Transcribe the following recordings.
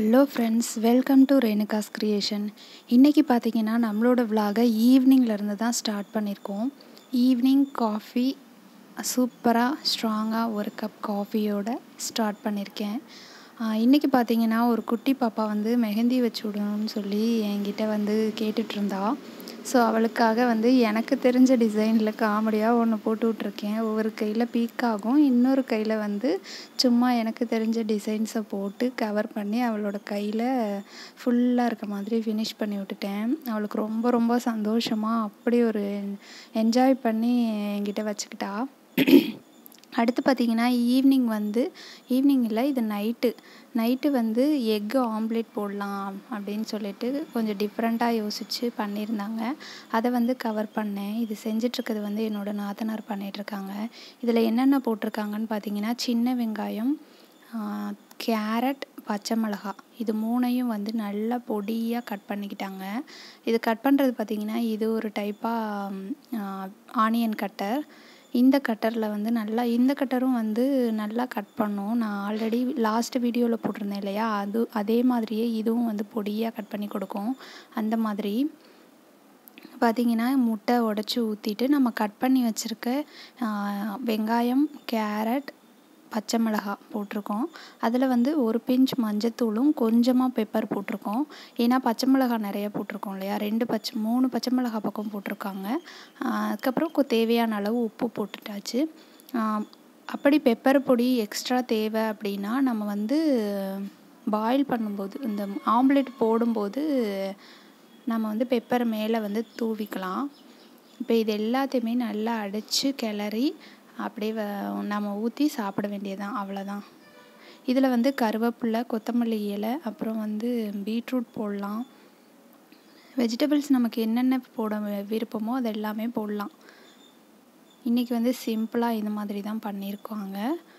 hello friends welcome to Renuka's creation இன்றைக்கி பார்த்தீங்கன்னா நம்மளோட விலாகை ஈவினிங்லேருந்து தான் ஸ்டார்ட் பண்ணியிருக்கோம் ஈவினிங் காஃபி சூப்பராக ஸ்ட்ராங்காக ஒரு கப் காஃபியோட ஸ்டார்ட் பண்ணியிருக்கேன் இன்றைக்கி பார்த்தீங்கன்னா ஒரு குட்டி பாப்பா வந்து மெஹந்தி வச்சு விடணும்னு சொல்லி என்கிட்ட வந்து கேட்டுட்ருந்தா ஸோ அவளுக்காக வந்து எனக்கு தெரிஞ்ச டிசைனில் காமெடியாக ஒன்று போட்டு விட்ருக்கேன் ஒவ்வொரு கையில் பீக்காகும் இன்னொரு கையில் வந்து சும்மா எனக்கு தெரிஞ்ச டிசைன்ஸை போட்டு கவர் பண்ணி அவளோட கையில் ஃபுல்லாக இருக்க மாதிரி ஃபினிஷ் பண்ணி விட்டுட்டேன் அவளுக்கு ரொம்ப ரொம்ப சந்தோஷமாக அப்படி ஒரு என்ஜாய் பண்ணி என்கிட்ட வச்சுக்கிட்டா அடுத்து பார்த்திங்கன்னா ஈவினிங் வந்து ஈவினிங் இல்லை இது நைட்டு நைட்டு வந்து எக்கு ஆம்லேட் போடலாம் அப்படின்னு சொல்லிட்டு கொஞ்சம் டிஃப்ரெண்ட்டாக யோசித்து பண்ணியிருந்தாங்க அதை வந்து கவர் பண்ணேன் இது செஞ்சிட்ருக்கிறது வந்து என்னோடய நாத்தனார் பண்ணிகிட்ருக்காங்க இதில் என்னென்ன போட்டிருக்காங்கன்னு பார்த்தீங்கன்னா சின்ன வெங்காயம் கேரட் பச்சை மிளகா இது மூணையும் வந்து நல்லா பொடியாக கட் பண்ணிக்கிட்டாங்க இது கட் பண்ணுறது பார்த்திங்கன்னா இது ஒரு டைப்பாக ஆனியன் கட்டர் இந்த கட்டரில் வந்து நல்லா இந்த கட்டரும் வந்து நல்லா கட் பண்ணும் நான் ஆல்ரெடி லாஸ்ட் வீடியோவில் போட்டிருந்தேன் இல்லையா அது அதே மாதிரியே இதுவும் வந்து பொடியாக கட் பண்ணி கொடுக்கும் அந்த மாதிரி பார்த்திங்கன்னா முட்டை உடச்சி ஊற்றிட்டு நம்ம கட் பண்ணி வச்சுருக்க வெங்காயம் கேரட் பச்சை மிளகா போட்டிருக்கோம் அதில் வந்து ஒரு பிஞ்ச் மஞ்சத்தூளும் கொஞ்சமாக பெப்பர் போட்டிருக்கோம் ஏன்னா பச்சை மிளகா நிறைய போட்டிருக்கோம் இல்லையா ரெண்டு பச்சை மூணு பச்சை மிளகா பக்கம் போட்டிருக்காங்க அதுக்கப்புறம் தேவையான அளவு உப்பு போட்டுட்டாச்சு அப்படி பெப்பர் பொடி எக்ஸ்ட்ரா தேவை அப்படின்னா நம்ம வந்து பாயில் பண்ணும்போது இந்த ஆம்லெட் போடும்போது நம்ம வந்து பெப்பர் மேலே வந்து தூவிக்கலாம் இப்போ இது எல்லாத்தையுமே நல்லா அடித்து கிளறி அப்படியே நம்ம ஊற்றி சாப்பிட வேண்டியதுதான் அவ்வளோதான் இதில் வந்து கருவேப்பிலை கொத்தமல்லி இலை அப்புறம் வந்து பீட்ரூட் போடலாம் வெஜிடபிள்ஸ் நமக்கு என்னென்ன போட விருப்பமோ அது எல்லாமே போடலாம் இன்றைக்கி வந்து சிம்பிளாக இந்த மாதிரி தான் பண்ணியிருக்காங்க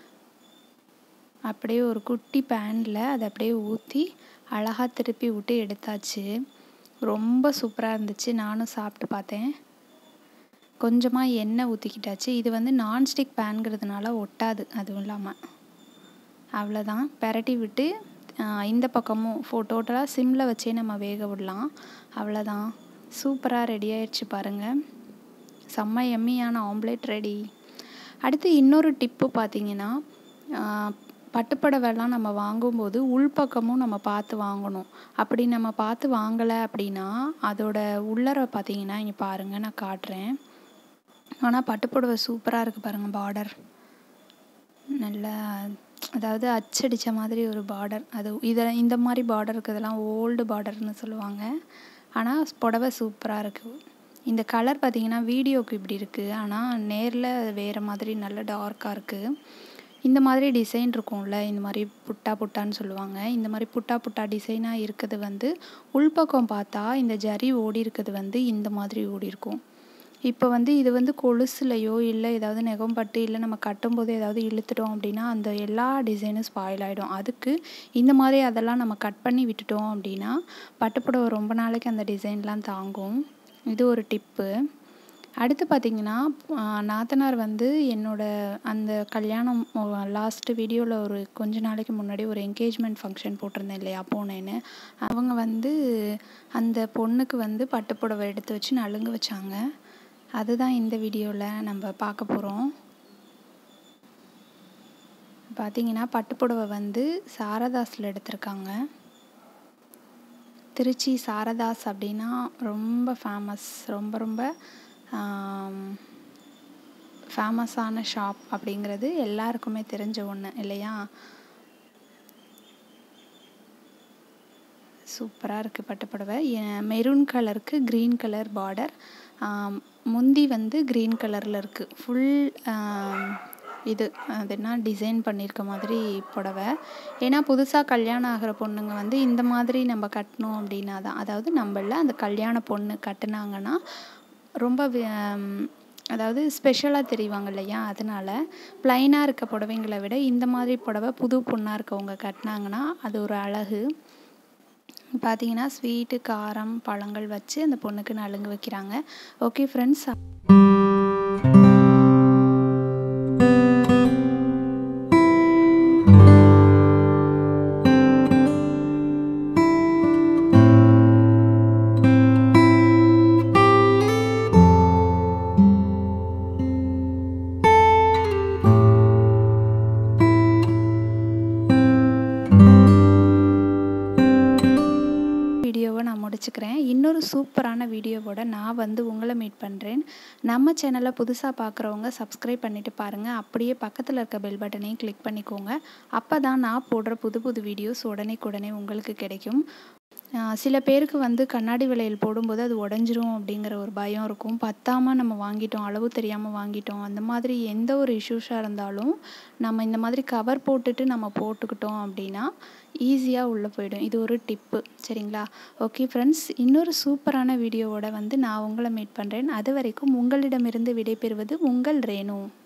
அப்படியே ஒரு குட்டி பேனில் அதை அப்படியே ஊற்றி அழகாக திருப்பி விட்டு எடுத்தாச்சு ரொம்ப சூப்பராக இருந்துச்சு நானும் சாப்பிட்டு பார்த்தேன் கொஞ்சமாக எண்ணெய் ஊற்றிக்கிட்டாச்சு இது வந்து நான்ஸ்டிக் பேனுங்கிறதுனால ஒட்டாது அதுவும் இல்லாமல் அவ்வளோதான் பெரட்டி விட்டு இந்த பக்கமும் ஃபோ டோட்டலாக சிம்மில் வச்சே நம்ம வேக விடலாம் அவ்வளோதான் சூப்பராக ரெடி ஆயிடுச்சு பாருங்கள் செம்ம எம்மியான ஆம்லேட் ரெடி அடுத்து இன்னொரு டிப்பு பார்த்தீங்கன்னா பட்டுப்படவைலாம் நம்ம வாங்கும்போது உள்பக்கமும் நம்ம பார்த்து வாங்கணும் அப்படி நம்ம பார்த்து வாங்கலை அப்படின்னா அதோட உள்ளர பார்த்தீங்கன்னா இங்கே பாருங்கள் நான் காட்டுறேன் ஆனால் பட்டுப்புடவை சூப்பராக இருக்குது பாருங்கள் பார்டர் நல்லா அதாவது அச்சடித்த மாதிரி ஒரு பார்டர் அது இதை இந்த மாதிரி பார்டர் இருக்கிறதெல்லாம் ஓல்டு பார்டர்னு சொல்லுவாங்க ஆனால் புடவை சூப்பராக இருக்குது இந்த கலர் பார்த்திங்கன்னா வீடியோவுக்கு இப்படி இருக்குது ஆனால் நேரில் வேறு மாதிரி நல்ல டார்க்காக இருக்குது இந்த மாதிரி டிசைன் இருக்கும்ல இந்த மாதிரி புட்டா புட்டான்னு சொல்லுவாங்க இந்த மாதிரி புட்டா புட்டா டிசைனாக இருக்கிறது வந்து உள்பக்கம் பார்த்தா இந்த ஜரி ஓடி இருக்கிறது வந்து இந்த மாதிரி ஓடி இருக்கும் இப்போ வந்து இது வந்து கொலுசுலையோ இல்லை ஏதாவது நெகம் பட்டு இல்லை நம்ம கட்டும்போது ஏதாவது இழுத்துட்டோம் அப்படின்னா அந்த எல்லா டிசைனும் ஸ்பாயில் ஆகிடும் அதுக்கு இந்த மாதிரி அதெல்லாம் நம்ம கட் பண்ணி விட்டுட்டோம் அப்படின்னா பட்டுப்புடவை ரொம்ப நாளைக்கு அந்த டிசைன்லாம் தாங்கும் இது ஒரு டிப்பு அடுத்து பார்த்திங்கன்னா நாத்தனார் வந்து என்னோட அந்த கல்யாணம் லாஸ்ட்டு வீடியோவில் ஒரு கொஞ்ச நாளைக்கு முன்னாடி ஒரு என்கேஜ்மெண்ட் ஃபங்க்ஷன் போட்டிருந்தேன் இல்லையா போனேன்னு அவங்க வந்து அந்த பொண்ணுக்கு வந்து பட்டுப்புடவை எடுத்து வச்சு நலுங்கு வச்சாங்க அதுதான் இந்த வீடியோவில் நம்ம பார்க்க போகிறோம் பார்த்தீங்கன்னா பட்டுப்புடவை வந்து சாரதாஸில் எடுத்திருக்காங்க திருச்சி சாரதாஸ் அப்படின்னா ரொம்ப ஃபேமஸ் ரொம்ப ரொம்ப ஃபேமஸான ஷாப் அப்படிங்கிறது எல்லாருக்குமே தெரிஞ்ச ஒன்று இல்லையா சூப்பராக இருக்குது பட்டுப்புடவை மெரூன் கலருக்கு க்ரீன் கலர் பார்டர் முந்தி வந்து க்ரீன் கலரில் இருக்குது ஃபுல் இது அது என்ன டிசைன் பண்ணியிருக்க மாதிரி புடவை ஏன்னா புதுசாக கல்யாணம் ஆகிற பொண்ணுங்க வந்து இந்த மாதிரி நம்ம கட்டணும் அப்படின்னா தான் அதாவது நம்மள அந்த கல்யாண பொண்ணு கட்டுனாங்கன்னா ரொம்ப அதாவது ஸ்பெஷலாக தெரிவாங்க இல்லையா அதனால் ப்ளைனாக இருக்க புடவைங்களை விட இந்த மாதிரி புடவை புது பொண்ணாக இருக்கவங்க கட்டினாங்கன்னா அது ஒரு அழகு பார்த்தீங்கன்னா ஸ்வீட்டு காரம் பழங்கள் வச்சு அந்த பொண்ணுக்கு நலுங்கு வைக்கிறாங்க ஓகே ஃப்ரெண்ட்ஸ் முடிச்சுக்கிறேன் இன்னொரு சூப்பரான வீடியோவோட நான் வந்து உங்களை மீட் பண்ணுறேன் நம்ம சேனலை புதுசாக பார்க்குறவங்க சப்ஸ்கிரைப் பண்ணிவிட்டு பாருங்கள் அப்படியே பக்கத்தில் இருக்க பெல் பட்டனையும் கிளிக் பண்ணிக்கோங்க அப்போ தான் நான் போடுற புது புது வீடியோஸ் உடனே உடனே உங்களுக்கு கிடைக்கும் சில பேருக்கு வந்து கண்ணாடி வளையல் போடும்போது அது உடஞ்சிரும் அப்படிங்கிற ஒரு பயம் இருக்கும் பத்தாமல் நம்ம வாங்கிட்டோம் அளவு தெரியாமல் வாங்கிட்டோம் அந்த மாதிரி எந்த ஒரு இஷ்யூஸாக இருந்தாலும் நம்ம இந்த மாதிரி கவர் போட்டுட்டு நம்ம போட்டுக்கிட்டோம் அப்படின்னா ஈஸியாக உள்ளே போயிடும் இது ஒரு டிப்பு சரிங்களா ஓகே ஃப்ரெண்ட்ஸ் இன்னொரு சூப்பரான வீடியோவோட வந்து நான் உங்களை மீட் பண்ணுறேன் அது வரைக்கும் உங்களிடமிருந்து விடைபெறுவது உங்கள் ரேணு